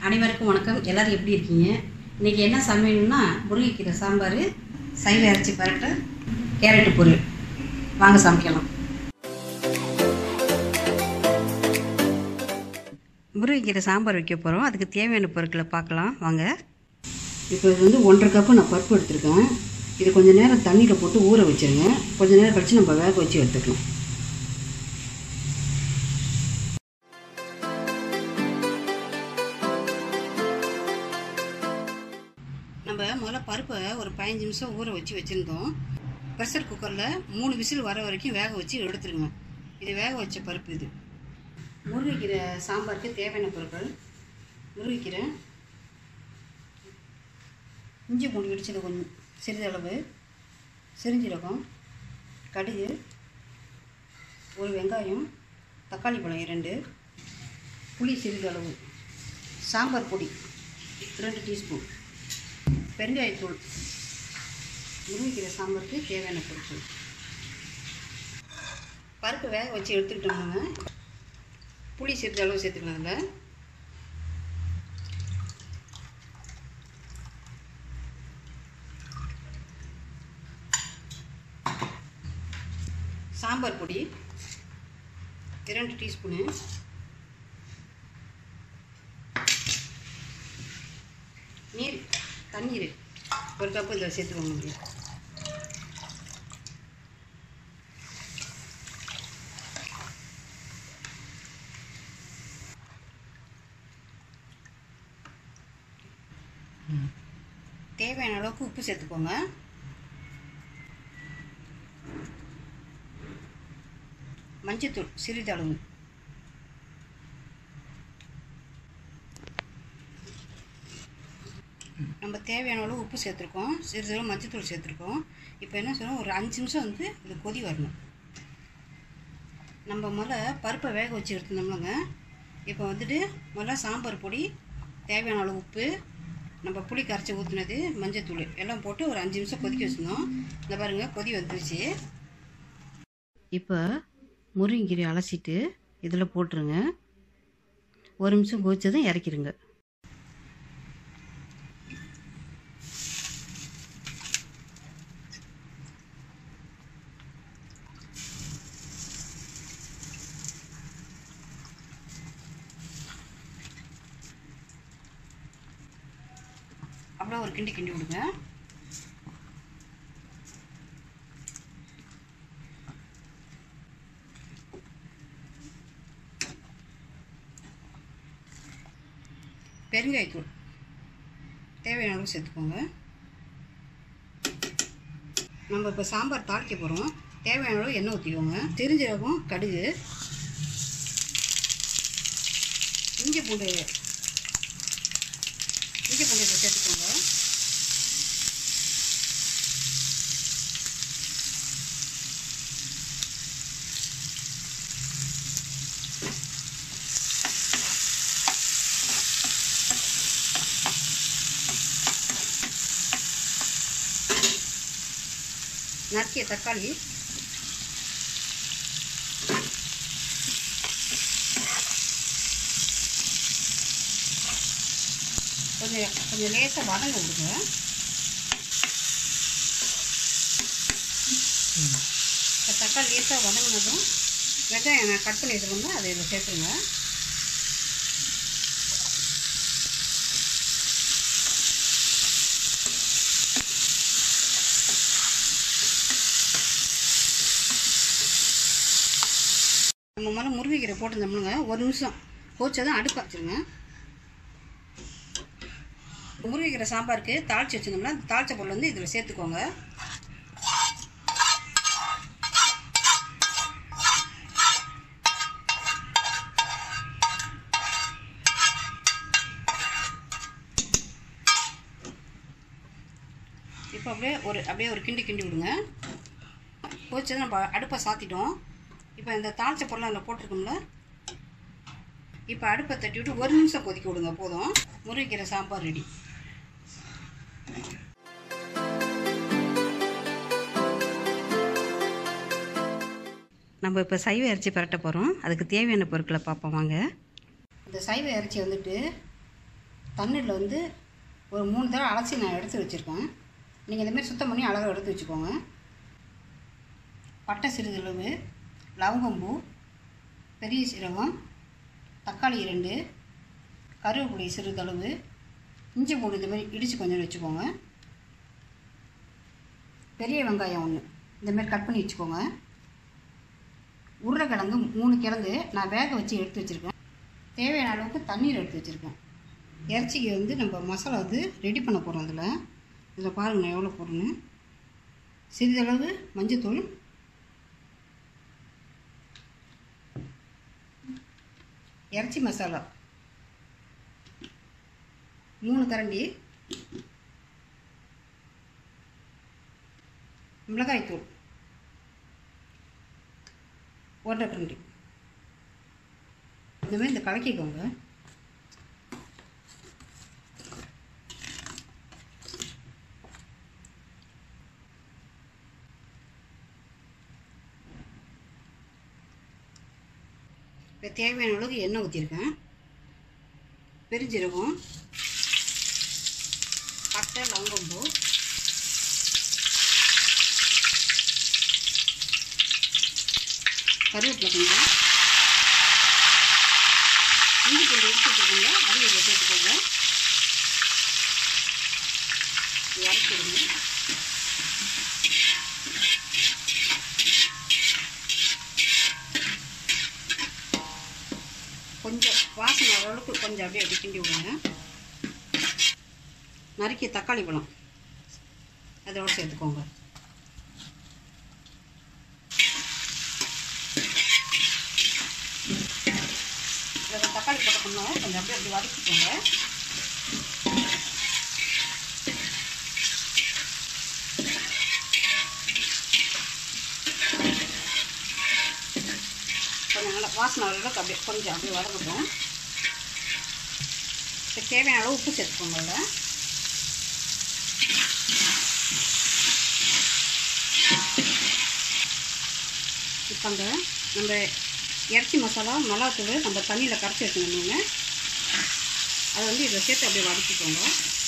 அனைவருக்கும் வணக்கம் எல்லாரும் எப்படி இருக்கீங்க இன்றைக்கி என்ன சமையல்னா முருங்கைக்கீரை சாம்பார் சைவ இறைச்சி பரட்டு கேரட்டு பொரியல் வாங்க சமைக்கலாம் முருங்கைக்கீரை சாம்பார் வைக்க போகிறோம் அதுக்கு தேவையான பொருட்களை பார்க்கலாம் வாங்க இப்போ இது வந்து ஒன்றரை கப்பு நான் பருப்பு எடுத்திருக்கேன் இது கொஞ்சம் நேரம் தண்ணியில் போட்டு ஊற வச்சிருங்க கொஞ்சம் நேரம் கழித்து நம்ம வேக வச்சு எடுத்துக்கலாம் நம்ம முதல்ல பருப்பை ஒரு பதினஞ்சு நிமிஷம் ஊற வச்சு வச்சுருந்தோம் ப்ரெஷர் குக்கரில் மூணு விசில் வர வரைக்கும் வேக வச்சு எடுத்துருங்க இது வேக வச்ச பருப்பு இது முருங்கைக்கீரை சாம்பாருக்கு தேவையான பொருட்கள் முருங்கைக்கீரை இஞ்சி பூண்டு இடிச்சது கொஞ்சம் சிறிதளவு சிறுஞ்சீரகம் கடுகு ஒரு வெங்காயம் தக்காளி பழம் இரண்டு புளி சிறிதளவு சாம்பார் பொடி ரெண்டு டீஸ்பூன் பெருங்காயத்தூள் முருங்கைக்கீரை சாம்பாருக்கு தேவையான பொருட்கள் பருப்பு வேக வச்சு எடுத்துக்கிட்டோம்னா புளி சிறிது அளவு சேர்த்துக்கலாம் அதில் சாம்பார் பொடி இரண்டு டீஸ்பூனு நீர் தண்ணீர் ஒரு கப்பு இதில் சேர்த்துக்கோங்க முடியும் தேவையான அளவுக்கு உப்பு சேர்த்துக்கோங்க மஞ்சத்தூள் சிறிதளவு நம்ம தேவையான அளவு உப்பு சேர்த்துருக்கோம் சிறிதளவு மஞ்சத்தூள் சேர்த்துருக்கோம் இப்போ என்ன செய்யணும் ஒரு அஞ்சு நிமிஷம் வந்து இது கொதி வரணும் நம்ம முதல்ல பருப்பை வேக வச்சு எடுத்துருந்தோம்லங்க இப்போ வந்துட்டு முதல்ல சாம்பார் பொடி தேவையான அளவு உப்பு நம்ம புளி கரைச்சி ஊற்றுனது மஞ்சத்தூள் எல்லாம் போட்டு ஒரு அஞ்சு நிமிஷம் கொதிக்க வச்சுருந்தோம் இந்த பாருங்கள் கொதி வந்துருச்சு இப்போ முருங்கீரை அலசிட்டு இதில் போட்டுருங்க ஒரு நிமிஷம் கொதிச்சதும் இறக்கிடுங்க அப்படியே ஒரு கிண்டி கிண்டி விடுங்க பெருங்காயத்தூள் தேவையான அளவு சேர்த்துக்கோங்க நம்ம இப்போ சாம்பார் தாளிக்க போகிறோம் தேவையான அளவு எண்ணெய் ஊற்றிக்கோங்க தெரிஞ்சரகம் கடுகு இஞ்சி பூண்டு இஞ்சி பூண்டு இதை சேர்த்துக்கோங்க நறுக்கிய தக்காளி கொஞ்சம் கொஞ்சம் லேசாக வதங்க விடுங்க இப்போ தக்காளி லேசாக வதங்கினதும் வெங்காயம் நான் கட் பண்ணி வச்சுருந்தோம் அதை இதில் சேர்த்துருங்க நம்ம முதல்ல முருங்கைக்கீரை போட்டிருந்தோம்னுங்க ஒரு நிமிஷம் போச்சதும் அடுப்பு வச்சுருங்க முருங்கைக்கீரை சாம்பாருக்கு தாளித்து வச்சுருந்தோம்னா அந்த தாளிச்ச பொருள் வந்து இதில் சேர்த்துக்கோங்க இப்போ அப்படியே ஒரு அப்படியே ஒரு கிண்டி கிண்டி விடுங்க போச்சது நம்ம அடுப்பை சாத்திட்டோம் இப்போ இந்த தாளிச்ச பொருளை அதில் போட்டிருக்கோம்ல இப்போ அடுப்பை தட்டி விட்டு ஒரு நிமிஷம் கொதிக்க விடுங்க போதும் முருங்கைக்கீரை சாம்பார் ரெடி நம்ம இப்போ சைவ இறைச்சி பரட்ட போகிறோம் அதுக்கு தேவையான பொருட்களை பார்ப்போம் வாங்க இந்த சைவ இறைச்சி வந்துட்டு தண்ணீரில் வந்து ஒரு மூணு தடவை அலசி நான் எடுத்து வச்சுருக்கேன் நீங்கள் இதேமாரி சுத்தம் பண்ணி அழகாக எடுத்து வச்சுக்கோங்க பட்டை சிறிதளவு லவங்கம்பூ பெரிய சீரகம் தக்காளி இரண்டு கருவேப்பிலை சிறிதளவு இஞ்சி பூண்டு இந்த மாதிரி இடித்து கொஞ்சம் வச்சுக்கோங்க பெரிய வெங்காயம் ஒன்று இந்தமாரி கட் பண்ணி வச்சுக்கோங்க உருளைக்கிழங்கு மூணு கிழங்கு நான் வேக வச்சு எடுத்து வச்சுருக்கேன் தேவையான அளவுக்கு தண்ணீர் எடுத்து வச்சுருக்கேன் இறைச்சிக்கு வந்து நம்ம மசாலா வந்து ரெடி பண்ண போகிறோம் அதில் இதில் பாருங்கள் நான் எவ்வளோ போடுறேன்னு சிறிதளவு மஞ்சத்தூள் இறைச்சி மசாலா மூணு கரண்டி மிளகாய்த்தூள் ஒன்றரை கரண்டி இந்த மாதிரி இந்த கலக்கிக்கோங்க இப்போ தேவையான அளவுக்கு எண்ணெய் ஊற்றிருக்கேன் பெருஞ்சீரகம் பட்டை லவங்கம்பூ கருவேப்பிலை கொஞ்சம் இஞ்சி பூண்டு எடுத்து வச்சுருக்கோங்க அதையும் இதில் சேர்த்துக்கோங்க இறக்கிடுங்க கொஞ்சம் வாசனை அளவுக்கு கொஞ்சம் அப்படியே அப்படி கிண்டி விடுங்க நறுக்கிய தக்காளி பழம் அதோட சேர்த்துக்கோங்க இதில் தக்காளி போட்டுக்கணும் கொஞ்சம் அப்படியே அப்படி வதக்கிக்கோங்க கொஞ்சம் நல்லா வாசனை அளவுக்கு அப்படியே கொஞ்சம் அப்படியே வதங்கட்டும் இப்போ தேவையான அளவு உப்பு சேர்த்துக்கோங்க அதில் இப்போங்க நம்ம இறைச்சி மசாலா மிளகாத்தூள் நம்ம தண்ணியில் கரைச்சி வச்சுக்கணுங்க அதை வந்து இதை சேர்த்து அப்படியே வதக்கிக்கோங்க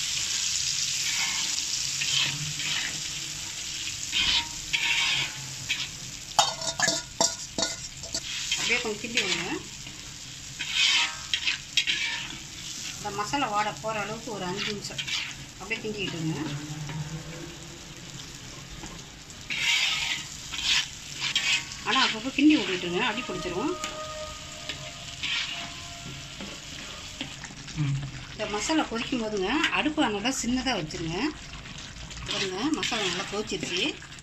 அப்படியே கொஞ்சம் கிண்டி விடுங்க இந்த மசாலா வாட போகிற அளவுக்கு ஒரு அஞ்சு நிமிஷம் அப்படியே கிண்டிக்கிட்டுங்க ஆனால் அப்பப்போ கிண்டி விட்டுட்டுங்க அடி பிடிச்சிரும் இந்த மசாலா கொதிக்கும் போதுங்க அடுப்பு நல்லா சின்னதாக வச்சுருங்க பாருங்க மசாலா நல்லா கொதிச்சிருச்சு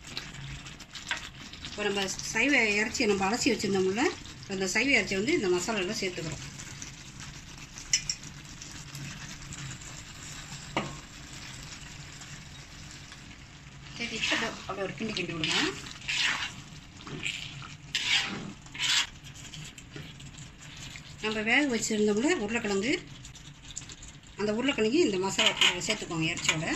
இப்போ நம்ம சைவ இறைச்சி நம்ம அலசி வச்சுருந்தோம்ல அந்த சைவ இறைச்சி வந்து இந்த மசாலாவில் சேர்த்துக்கிறோம் சரி இப்போ அப்படியே ஒரு கிண்டி கிண்டி விடுங்க நம்ம வேக வச்சுருந்தோம்ல உருளைக்கிழங்கு அந்த உருளைக்கிழங்கு இந்த மசாலா சேர்த்துக்கோங்க இறைச்சியோட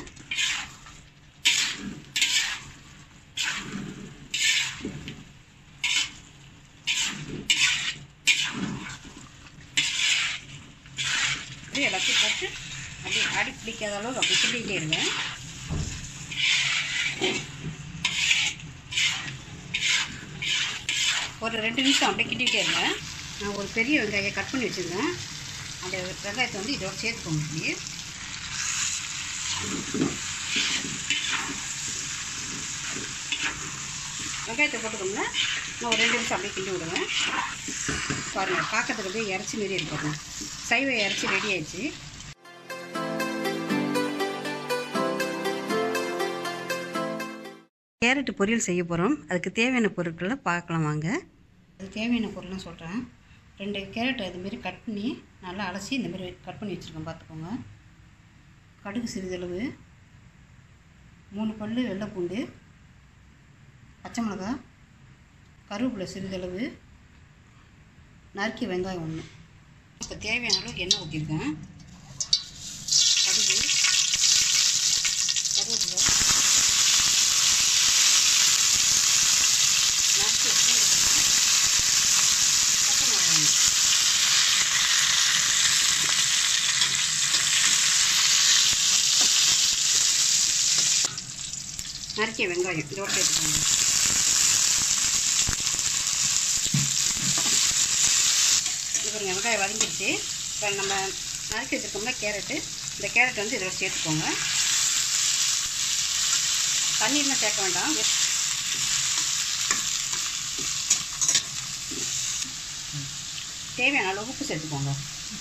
அப்படியே எல்லாத்தையும் போட்டு அப்படியே அடி பிடிக்காத அளவுக்கு அப்படி கிண்டிகிட்டே இருங்க ஒரு ரெண்டு நிமிஷம் அப்படியே கிண்டிகிட்டே இருங்க நான் ஒரு பெரிய வெங்காயம் கட் பண்ணி வச்சுருந்தேன் அந்த வெங்காயத்தை வந்து இதோட சேர்த்துக்கோங்க இப்படி வெங்காயத்தை போட்டுக்கோங்க நான் ஒரு ரெண்டு நிமிஷம் அப்படியே கிண்டி விடுவேன் பாருங்கள் பார்க்கறதுக்கு அப்படியே இறச்சி மாரி இருக்கும் சைவ இறச்சி ரெடி ஆயிடுச்சு கேரட்டு பொரியல் செய்ய போகிறோம் அதுக்கு தேவையான பொருட்களை பார்க்கலாம் வாங்க அதுக்கு தேவையான பொருள்லாம் சொல்கிறேன் ரெண்டு கேரட் இதுமாரி கட் பண்ணி நல்லா அலசி இந்தமாரி கட் பண்ணி வச்சுருக்கேன் பார்த்துக்கோங்க கடுகு சிறிதளவு மூணு பல் வெள்ளைப்பூண்டு பச்சை மிளகா கருவேப்பிலை சிறிதளவு நறுக்கிய வெங்காயம் ஒன்று இப்போ தேவையான அளவுக்கு எண்ணெய் ஊற்றிருக்கேன் கடுகு கருவேப்பிலை நறுக்கிய பூண்டு கொஞ்சம், பச்சை மிளகாய் ஒன்று. நறுக்கிய வெங்காயம் இதோட சேர்த்துக்கோங்க இது பாருங்க வெங்காயம் வதங்கிடுச்சு இப்போ நம்ம நறுக்கி வச்சுருக்கோம்ல கேரட்டு இந்த கேரட் வந்து இதோட சேர்த்துக்கோங்க தண்ணீர்லாம் சேர்க்க வேண்டாம் தேவையான அளவு உப்பு சேர்த்துக்கோங்க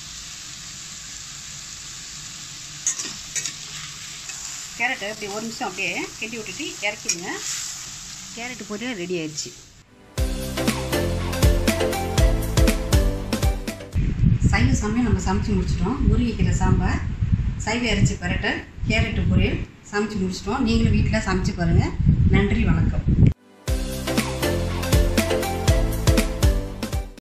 கேரட்டை இப்படி ஒரு நிமிஷம் அப்படியே கிண்டி விட்டுட்டு இறக்கிடுங்க கேரட்டு பொரியல் ரெடி ஆயிடுச்சு சைவ சமையல் நம்ம சமைச்சு முடிச்சிட்டோம் முருங்கைக்கீரை சாம்பார் சைவ இறைச்சி பரட்டை கேரட்டு பொரியல் சமைச்சு முடிச்சிட்டோம் நீங்களும் வீட்டில் சமைச்சு பாருங்கள் நன்றி வணக்கம்